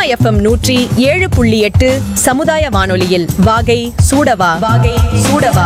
FM நூற்றி ஏழு புள்ளி எட்டு சமுதாய வானொலியில் வாகை சூடவா வாகை சூடவா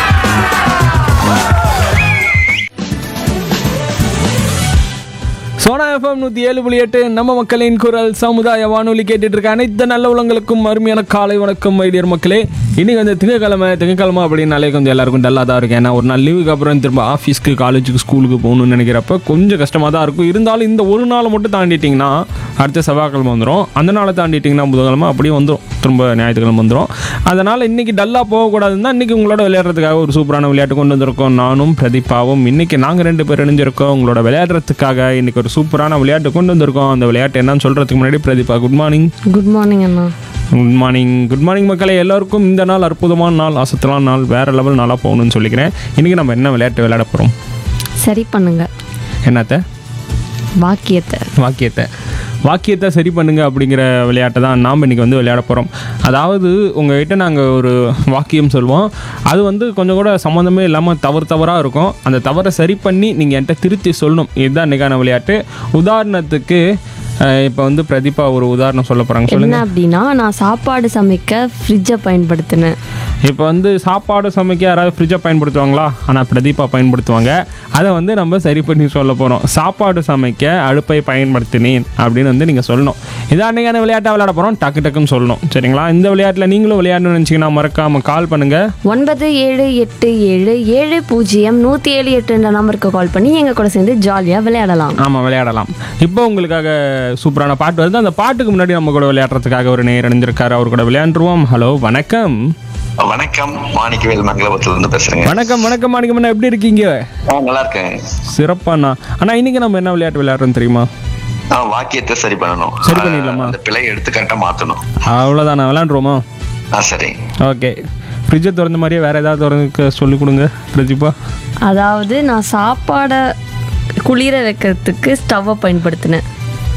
சோனா எஃப்எம் நூற்றி ஏழு புள்ளி எட்டு நம்ம மக்களின் குரல் சமுதாய வானொலி கேட்டுட்டு இருக்க அனைத்து நல்ல உலங்களுக்கும் அருமையான காலை வணக்கம் மைடியர் மக்களே இன்னைக்கு வந்து திங்கக்கிழமை திங்கக்கிழமை அப்படின்னாலே கொஞ்சம் எல்லாருக்கும் டல்லாக தான் இருக்கும் ஏன்னா ஒரு நாள் லீவுக்கு அப்புறம் திரும்ப ஆஃபீஸ்க்கு காலேஜுக்கு ஸ்கூலுக்கு போகணும்னு நினைக்கிறப்ப கொஞ்சம் கஷ்டமாக தான் இருக்கும் இருந்தாலும் இந்த ஒரு நாளை மட்டும் தாண்டிட்டிங்கன்னா அடுத்த செவ்வாய்க்கிழமை வந்துடும் அந்த நாளை தாண்டிட்டிங்கன்னா புதன்கிழமை அப்படியே வந்துடும் திரும்ப ஞாயிற்றுக்கிழமை வந்துடும் அதனால் இன்னைக்கு டல்லாக போகக்கூடாதுன்னு தான் இன்றைக்கி உங்களோட விளையாடுறதுக்காக ஒரு சூப்பரான விளையாட்டு கொண்டு வந்திருக்கோம் நானும் பிரதீபாவும் இன்றைக்கி நாங்கள் ரெண்டு பேர் இணைஞ்சிருக்கோம் உங்களோட விளையாடுறதுக்காக இன்றைக்கி ஒரு சூப்பரான விளையாட்டு கொண்டு வந்திருக்கோம் அந்த விளையாட்டு என்னன்னு சொல்கிறதுக்கு முன்னாடி Pratheeba good morning good morning அண்ணா குட் மார்னிங் குட் மார்னிங் மக்களே எல்லாருக்கும் இந்த நாள் அற்புதமான நாள் அசத்தலான நாள் வேறு லெவல் நாளாக போகணும்னு சொல்லிக்கிறேன் இன்றைக்கி நம்ம என்ன விளையாட்டு விளையாட போகிறோம் சரி பண்ணுங்க என்னத்தை வாக்கியத்தை வாக்கியத்தை வாக்கியத்தை சரி பண்ணுங்க அப்படிங்கிற விளையாட்டை தான் நாம் இன்றைக்கி வந்து விளையாட போகிறோம் அதாவது உங்ககிட்ட நாங்கள் ஒரு வாக்கியம் சொல்லுவோம் அது வந்து கொஞ்சம் கூட சம்மந்தமே இல்லாமல் தவறு தவறாக இருக்கும் அந்த தவறை சரி பண்ணி நீங்கள் என்கிட்ட திருத்தி சொல்லணும் இதுதான் இன்றைக்கான விளையாட்டு உதாரணத்துக்கு இப்போ வந்து பிரதீபா ஒரு உதாரணம் சொல்ல போகிறாங்க சொல்லுங்கள் என்ன அப்படின்னா நான் சாப்பாடு சமைக்க ஃப்ரிட்ஜை பயன்படுத்தினேன் இப்போ வந்து சாப்பாடு சமைக்க யாராவது ஃப்ரிட்ஜை பயன்படுத்துவாங்களா ஆனால் பிரதீபா பயன்படுத்துவாங்க அதை வந்து நம்ம சரி பண்ணி சொல்ல போகிறோம் சாப்பாடு சமைக்க அடுப்பை பயன்படுத்தினேன் அப்படின்னு வந்து நீங்கள் சொல்லணும் இதான் அன்றைக்கான விளையாட்டை விளையாட போகிறோம் டக்கு டக்குன்னு சொல்லணும் சரிங்களா இந்த விளையாட்டில் நீங்களும் விளையாடணும்னு நினச்சிங்கன்னா மறக்காமல் கால் பண்ணுங்கள் ஒன்பது ஏழு எட்டு ஏழு ஏழு பூஜ்ஜியம் நூற்றி ஏழு எட்டுன்ற நம்பருக்கு கால் பண்ணி எங்கள் கூட சேர்ந்து ஜாலியாக விளையாடலாம் ஆமாம் விளையாடலாம் இப்போ உங்களுக்காக சூப்பரான பாட்டு வருது அந்த பாட்டுக்கு முன்னாடி நம்ம கூட விளையாடுறதுக்காக ஒரு நேர் அணிஞ்சிருக்காரு அவர் கூட விளையாண்டுருவோம் ஹலோ வணக்கம் வணக்கம் மாணிக்கவேல் மங்களபுரத்துல இருந்து பேசுறேங்க வணக்கம் வணக்கம் மாணிக்கம் அண்ணா எப்படி இருக்கீங்க ஆ, நல்லா இருக்கேன் சிறப்பாண்ணா அண்ணா இன்னைக்கு நம்ம என்ன விளையாட்டு விளையாடுறோம் தெரியுமா ஆ, வாக்கியத்தை சரி பண்ணணும் சரி ஆ, பண்ணிடலாமா? அந்த பிழை எடுத்து கரெக்டா மாத்தணும் அவ்வளோதான் நான் விளையாண்டுருவோமா ஆ சரி ஓகே ஃப்ரிட்ஜை திறந்த மாதிரியே வேறு ஏதாவது திறந்து சொல்லி கொடுங்க பிரதீபா அதாவது நான் சாப்பாடை குளிர வைக்கிறதுக்கு ஸ்டவ்வை பயன்படுத்தினேன்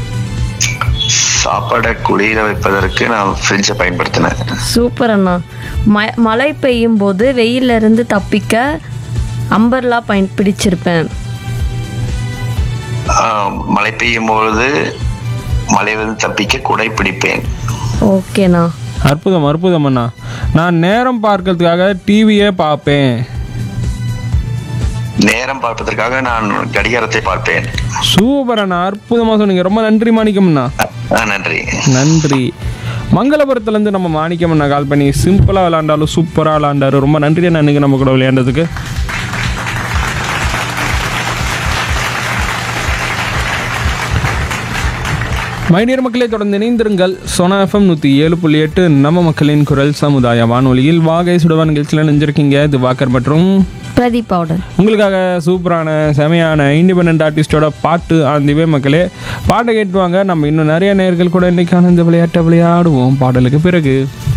சாப்பாடை குளிர வைப்பதற்கு நான் ஃப்ரிட்ஜை பயன்படுத்தினேன் சூப்பர் அண்ணா ம மழை பெய்யும் போது வெயில்ல இருந்து தப்பிக்க அம்பர்லா பயன் பிடிச்சிருப்பேன் ஆ, மழை பெய்யும் பொழுது மழையிலிருந்து தப்பிக்க குடை பிடிப்பேன் ஓகேண்ணா அற்புதம் அற்புதம் அண்ணா நான் நேரம் பார்க்கறதுக்காக டிவியே பார்ப்பேன் நேரம் பார்ப்பதற்காக நான் கடிகாரத்தை பார்ப்பேன் சூப்பர் அண்ணா அற்புதமாக சொன்னீங்க ரொம்ப நன்றி மாணிக்கம் அண்ணா ஆ, நன்றி நன்றி மங்களபுரத்துலேருந்து நம்ம மாணிக்கம் அண்ணா கால் பண்ணி சிம்பிளாக விளாண்டாலும் சூப்பராக விளாண்டாரு ரொம்ப நன்றி அண்ணா இன்னைக்கு நம்ம கூட விளையாண்டதுக்கு மைடியர் மக்களை தொடர்ந்து இணைந்திருங்கள் சோனா எஃப்எம் நூற்றி ஏழு புள்ளி எட்டு நம்ம மக்களின் குரல் சமுதாய வானொலியில் வாகை சுடவா நிகழ்ச்சியில் நினைஞ்சிருக்கீங்க திவாகர் மற்றும் பிரதீபாவுடன் உங்களுக்காக சூப்பரான செமையான இண்டிபெண்ட் ஆர்டிஸ்டோட பாட்டு ஆந்திவே மக்களே பாட்டை கேட்டுவாங்க நம்ம இன்னும் நிறைய நேர்கள் கூட இன்னைக்கான இந்த விளையாட்டை விளையாடுவோம் பாடலுக்கு பிறகு